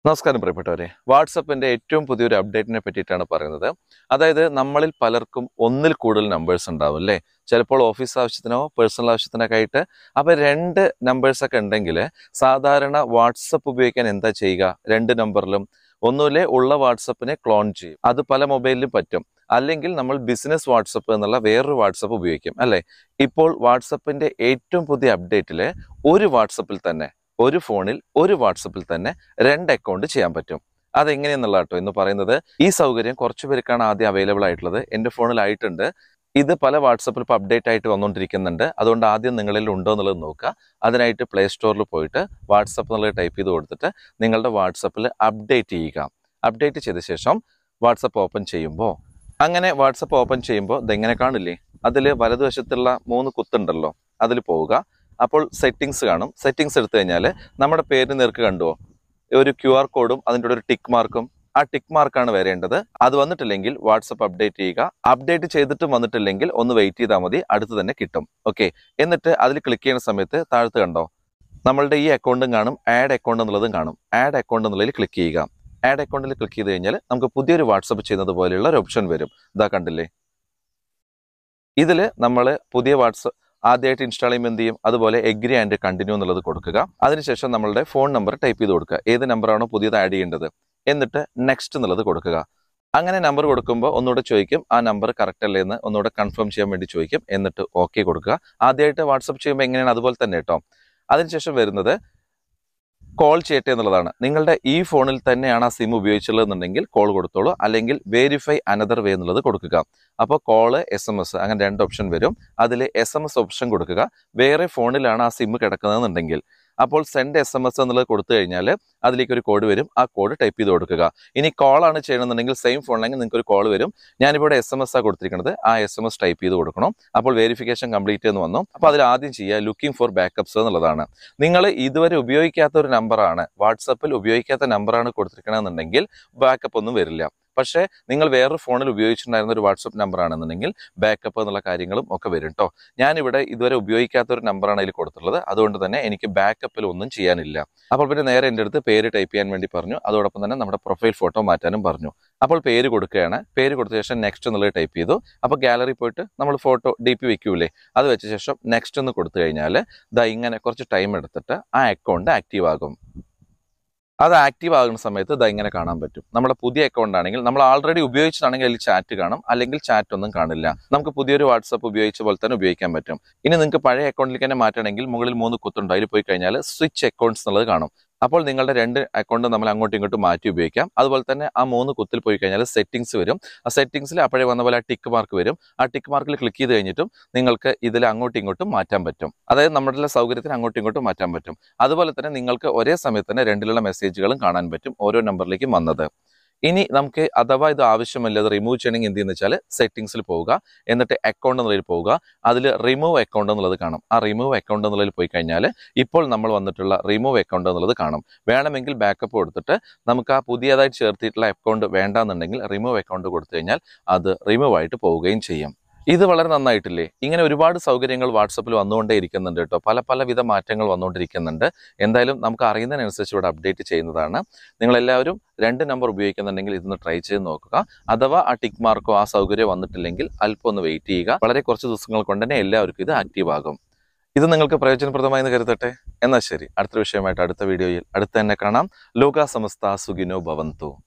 നമസ്കാരം പ്രിയപ്പെട്ടവരെ വാട്സപ്പിന്റെ ഏറ്റവും പുതിയൊരു അപ്ഡേറ്റിനെ പറ്റിയിട്ടാണ് പറയുന്നത് അതായത് നമ്മളിൽ പലർക്കും ഒന്നിൽ കൂടുതൽ നമ്പേഴ്സ് ഉണ്ടാവും അല്ലേ ചിലപ്പോൾ ഓഫീസ് ആവശ്യത്തിനോ പേഴ്സണൽ ആവശ്യത്തിനൊക്കെ ആയിട്ട് അപ്പൊ രണ്ട് നമ്പേഴ്സ് ഒക്കെ ഉണ്ടെങ്കിൽ സാധാരണ വാട്സപ്പ് ഉപയോഗിക്കാൻ എന്താ ചെയ്യുക രണ്ട് നമ്പറിലും ഒന്നുമില്ലേ ഉള്ള വാട്സപ്പിനെ ക്ലോൺ ചെയ്യും അത് പല മൊബൈലിലും പറ്റും അല്ലെങ്കിൽ നമ്മൾ ബിസിനസ് വാട്സപ്പ് എന്നുള്ള വേറൊരു വാട്സപ്പ് ഉപയോഗിക്കും അല്ലേ ഇപ്പോൾ വാട്സപ്പിന്റെ ഏറ്റവും പുതിയ അപ്ഡേറ്റിൽ ഒരു വാട്സപ്പിൽ തന്നെ ഒരു ഫോണിൽ ഒരു വാട്സപ്പിൽ തന്നെ രണ്ട് അക്കൗണ്ട് ചെയ്യാൻ പറ്റും അതെങ്ങനെയെന്നുള്ള കേട്ടോ എന്ന് പറയുന്നത് ഈ സൗകര്യം കുറച്ച് പേർക്കാണ് ആദ്യം അവൈലബിൾ ആയിട്ടുള്ളത് എൻ്റെ ഫോണിലായിട്ടുണ്ട് ഇത് പല വാട്സപ്പിൽ ഇപ്പോൾ അപ്ഡേറ്റ് ആയിട്ട് വന്നുകൊണ്ടിരിക്കുന്നുണ്ട് അതുകൊണ്ട് ആദ്യം നിങ്ങളിൽ ഉണ്ടോ എന്നുള്ളത് നോക്കുക അതിനായിട്ട് പ്ലേ സ്റ്റോറിൽ പോയിട്ട് വാട്സപ്പ് എന്നുള്ളത് ടൈപ്പ് ചെയ്ത് കൊടുത്തിട്ട് നിങ്ങളുടെ വാട്സപ്പിൽ അപ്ഡേറ്റ് ചെയ്യുക അപ്ഡേറ്റ് ചെയ്ത ശേഷം വാട്സപ്പ് ഓപ്പൺ ചെയ്യുമ്പോൾ അങ്ങനെ വാട്സപ്പ് ഓപ്പൺ ചെയ്യുമ്പോൾ ഇതെങ്ങനെ കാണില്ലേ അതിൽ വലതുവശത്തുള്ള മൂന്ന് കുത്തുണ്ടല്ലോ അതിൽ പോവുക അപ്പോൾ സെറ്റിങ്സ് കാണും സെറ്റിങ്സ് എടുത്തു കഴിഞ്ഞാൽ നമ്മുടെ പേര് നേർക്ക് കണ്ടുവോ ഒരു ക്യു ആർ കോഡും അതിൻ്റെ കൂടെ ഒരു ടിക്ക് മാർക്കും ആ ടിക്ക് മാർക്കാണ് വരേണ്ടത് അത് വന്നിട്ടില്ലെങ്കിൽ വാട്സപ്പ് അപ്ഡേറ്റ് ചെയ്യുക അപ്ഡേറ്റ് ചെയ്തിട്ടും വന്നിട്ടില്ലെങ്കിൽ ഒന്ന് വെയിറ്റ് ചെയ്താൽ മതി അടുത്ത് തന്നെ കിട്ടും ഓക്കെ എന്നിട്ട് അതിൽ ക്ലിക്ക് ചെയ്യുന്ന സമയത്ത് താഴത്ത് കണ്ടോ നമ്മളുടെ ഈ അക്കൗണ്ടും കാണും ആഡ് അക്കൗണ്ട് എന്നുള്ളതും കാണും ആഡ് അക്കൗണ്ട് എന്നുള്ളതിൽ ക്ലിക്ക് ചെയ്യുക ആഡ് അക്കൗണ്ടിൽ ക്ലിക്ക് ചെയ്ത് കഴിഞ്ഞാൽ നമുക്ക് പുതിയൊരു വാട്സപ്പ് ചെയ്യുന്നത് പോലെയുള്ള ഒരു ഓപ്ഷൻ വരും ഇതാ കണ്ടില്ലേ ഇതിൽ നമ്മൾ പുതിയ വാട്സപ്പ് ആദ്യമായിട്ട് ഇൻസ്റ്റാൾ ചെയ്യുമ്പോൾ എന്ത് ചെയ്യും അതുപോലെ എഗ്രി ആൻഡ് കണ്ടിന്യൂ എന്നുള്ളത് കൊടുക്കുക അതിനുശേഷം നമ്മളുടെ ഫോൺ നമ്പർ ടൈപ്പ് ചെയ്ത് കൊടുക്കുക ഏത് നമ്പറാണോ പുതിയത് ആഡ് ചെയ്യേണ്ടത് എന്നിട്ട് നെക്സ്റ്റ് എന്നുള്ളത് കൊടുക്കുക അങ്ങനെ നമ്പർ കൊടുക്കുമ്പോൾ ഒന്നുകൂടെ ചോദിക്കും ആ നമ്പർ കറക്റ്റ് അല്ലേ എന്ന് ഒന്നുകൂടെ കൺഫേം ചെയ്യാൻ വേണ്ടി ചോദിക്കും എന്നിട്ട് ഓക്കെ കൊടുക്കുക ആദ്യമായിട്ട് വാട്സപ്പ് ചെയ്യുമ്പോൾ എങ്ങനെയാണ് അതുപോലെ തന്നെ കേട്ടോ അതിനുശേഷം വരുന്നത് കോൾ ചെയ്യട്ടെ എന്നുള്ളതാണ് നിങ്ങളുടെ ഈ ഫോണിൽ തന്നെയാണ് ആ സിം ഉപയോഗിച്ചുള്ളതെന്നുണ്ടെങ്കിൽ കോൾ കൊടുത്തോളൂ അല്ലെങ്കിൽ വെരിഫൈ അനദർ വേ എന്നുള്ളത് കൊടുക്കുക അപ്പോൾ കോള് എസ് എം എസ് അങ്ങനെ രണ്ട് ഓപ്ഷൻ വരും അതിൽ എസ് എം എസ് ഓപ്ഷൻ കൊടുക്കുക വേറെ ഫോണിലാണ് ആ സിം കിടക്കുന്നതെന്നുണ്ടെങ്കിൽ അപ്പോൾ സെൻഡ് എസ് എം എസ് എന്നുള്ളത് കൊടുത്തു കഴിഞ്ഞാൽ അതിലേക്ക് ഒരു കോഡ് വരും ആ കോഡ് ടൈപ്പ് ചെയ്ത് കൊടുക്കുക ഇനി കോൾ ആണ് ചെയ്യണമെന്നുണ്ടെങ്കിൽ സെയിം ഫോണിലെങ്കിൽ നിങ്ങൾക്ക് ഒരു കോൾ വരും ഞാനിവിടെ എസ് എം എസ് ആണ് കൊടുത്തിരിക്കുന്നത് ആ എസ് എം എസ് ടൈപ്പ് ചെയ്ത് കൊടുക്കണം അപ്പോൾ വെരിഫിക്കേഷൻ കംപ്ലീറ്റ് എന്ന് വന്നു അപ്പോൾ അതിൽ ആദ്യം ചെയ്യുക ലുക്കിംഗ് ഫോർ ബാക്കപ്സ് എന്നുള്ളതാണ് നിങ്ങൾ ഇതുവരെ ഉപയോഗിക്കാത്ത ഒരു നമ്പറാണ് വാട്സപ്പിൽ ഉപയോഗിക്കാത്ത നമ്പറാണ് കൊടുത്തിരിക്കണമെന്നുണ്ടെങ്കിൽ ബാക്കപ്പ് ഒന്നും വരില്ല പക്ഷേ നിങ്ങൾ വേറൊരു ഫോണിൽ ഉപയോഗിച്ചിട്ടുണ്ടായിരുന്ന ഒരു വാട്സപ്പ് നമ്പർ ആണെന്നുണ്ടെങ്കിൽ ബാക്കപ്പ് എന്നുള്ള കാര്യങ്ങളും ഒക്കെ വരും കേട്ടോ ഞാനിവിടെ ഇതുവരെ ഉപയോഗിക്കാത്ത ഒരു നമ്പറാണ് അതിൽ കൊടുത്തിട്ടുള്ളത് അതുകൊണ്ട് തന്നെ എനിക്ക് ബാക്കപ്പിൽ ഒന്നും ചെയ്യാനില്ല അപ്പോൾ പിന്നെ നേരെ എൻ്റെ അടുത്ത് പേര് ടൈപ്പ് ചെയ്യാൻ വേണ്ടി പറഞ്ഞു അതോടൊപ്പം തന്നെ നമ്മുടെ പ്രൊഫൈൽ ഫോട്ടോ മാറ്റാനും പറഞ്ഞു അപ്പോൾ പേര് കൊടുക്കുകയാണ് പേര് കൊടുത്ത ശേഷം നെക്സ്റ്റ് എന്നുള്ളത് ടൈപ്പ് ചെയ്തു അപ്പോൾ ഗാലറി പോയിട്ട് നമ്മൾ ഫോട്ടോ ഡി പി വെക്കൂലേ അത് വെച്ച ശേഷം നെക്സ്റ്റ് എന്ന് കൊടുത്തു കഴിഞ്ഞാൽ ദാ ഇങ്ങനെ കുറച്ച് ടൈം എടുത്തിട്ട് ആ അക്കൗണ്ട് ആക്റ്റീവ് ആകും അത് ആക്റ്റീവ് ആകുന്ന സമയത്ത് ഇത് ഇങ്ങനെ കാണാൻ പറ്റും നമ്മുടെ പുതിയ അക്കൗണ്ട് ആണെങ്കിൽ നമ്മൾ ആൾറെഡി ഉപയോഗിച്ചതാണെങ്കിൽ അതിൽ ചാറ്റ് കാണും അല്ലെങ്കിൽ ചാറ്റ് ഒന്നും കാണില്ല നമുക്ക് പുതിയൊരു വാട്സപ്പ് ഉപയോഗിച്ച പോലെ തന്നെ ഉപയോഗിക്കാൻ പറ്റും ഇനി നിങ്ങൾക്ക് പഴയ അക്കൗണ്ടിലേക്ക് തന്നെ മാറ്റണമെങ്കിൽ മുകളിൽ മൂന്ന് കുത്തുണ്ട് അതിൽ പോയി കഴിഞ്ഞാൽ സ്വിച്ച് അക്കൗണ്ട്സ് എന്നുള്ളത് കാണും അപ്പോൾ നിങ്ങളുടെ രണ്ട് അക്കൗണ്ട് നമ്മൾ അങ്ങോട്ടും ഇങ്ങോട്ടും മാറ്റി ഉപയോഗിക്കാം അതുപോലെ തന്നെ ആ മൂന്ന് കുത്തിൽ പോയി കഴിഞ്ഞാൽ സെറ്റിംഗ്സ് വരും ആ സെറ്റിംഗ്സിൽ അപ്പോഴേ വന്ന പോലെ ആ ടിക്ക് മാർക്ക് വരും ആ ടിക്ക് മാർക്കിൽ ക്ലിക്ക് ചെയ്ത് കഴിഞ്ഞിട്ടും നിങ്ങൾക്ക് ഇതിൽ അങ്ങോട്ടും ഇങ്ങോട്ടും മാറ്റാൻ പറ്റും അതായത് നമ്മുടെ സൗകര്യത്തിന് അങ്ങോട്ടും ഇങ്ങോട്ടും മാറ്റാൻ പറ്റും അതുപോലെ തന്നെ നിങ്ങൾക്ക് ഒരേ സമയത്ത് തന്നെ രണ്ടിലുള്ള മെസ്സേജുകളും കാണാൻ പറ്റും ഓരോ നമ്പറിലേക്കും വന്നത് ഇനി നമുക്ക് അഥവാ ഇത് ആവശ്യമില്ല അത് റിമൂവ് ചെയ്യണമെങ്കിൽ എന്ത് ചെയ്യുന്ന വെച്ചാൽ സെറ്റിംഗ്സിൽ പോവുക എന്നിട്ട് അക്കൗണ്ട് എന്നുള്ളതിൽ പോവുക അതിൽ റിമൂവ് അക്കൗണ്ട് എന്നുള്ളത് കാണും ആ റിമൂവ് അക്കൗണ്ട് എന്നുള്ളതിൽ പോയി കഴിഞ്ഞാൽ ഇപ്പോൾ നമ്മൾ വന്നിട്ടുള്ള റിമൂവ് അക്കൗണ്ട് എന്നുള്ളത് കാണും വേണമെങ്കിൽ ബാക്കപ്പ് കൊടുത്തിട്ട് നമുക്ക് ആ പുതിയതായിട്ട് ചേർത്തിട്ടുള്ള അക്കൗണ്ട് വേണ്ടാന്നുണ്ടെങ്കിൽ റിമൂവ് അക്കൗണ്ട് കൊടുത്തു കഴിഞ്ഞാൽ അത് റിമൂവ് ആയിട്ട് പോവുകയും ചെയ്യും ഇത് വളരെ നന്നായിട്ടില്ലേ ഇങ്ങനെ ഒരുപാട് സൗകര്യങ്ങൾ വാട്സപ്പിൽ വന്നുകൊണ്ടേ ഇരിക്കുന്നുണ്ട് കേട്ടോ പല പലവിധ മാറ്റങ്ങൾ വന്നുകൊണ്ടിരിക്കുന്നുണ്ട് എന്തായാലും നമുക്ക് അറിയുന്നതിനനുസരിച്ച് ഇവിടെ അപ്ഡേറ്റ് ചെയ്യുന്നതാണ് നിങ്ങളെല്ലാവരും രണ്ട് നമ്പർ ഉപയോഗിക്കുന്നുണ്ടെങ്കിൽ ഇതൊന്ന് ട്രൈ ചെയ്ത് നോക്കുക അഥവാ ആ ടിക്ക് മാർക്കോ ആ സൗകര്യം വന്നിട്ടില്ലെങ്കിൽ അല്പം ഒന്ന് വെയിറ്റ് ചെയ്യുക വളരെ കുറച്ച് ദിവസങ്ങൾ കൊണ്ട് തന്നെ എല്ലാവർക്കും ഇത് ആക്റ്റീവ് ആകും ഇത് നിങ്ങൾക്ക് പ്രയോജനപ്രദമായി എന്ന് കരുതട്ടെ എന്നാൽ ശരി അടുത്ത വിഷയമായിട്ട് അടുത്ത വീഡിയോയിൽ അടുത്ത് തന്നെ കാണാം ലോക സമസ്ത സുഖിനോ ഭവന്തു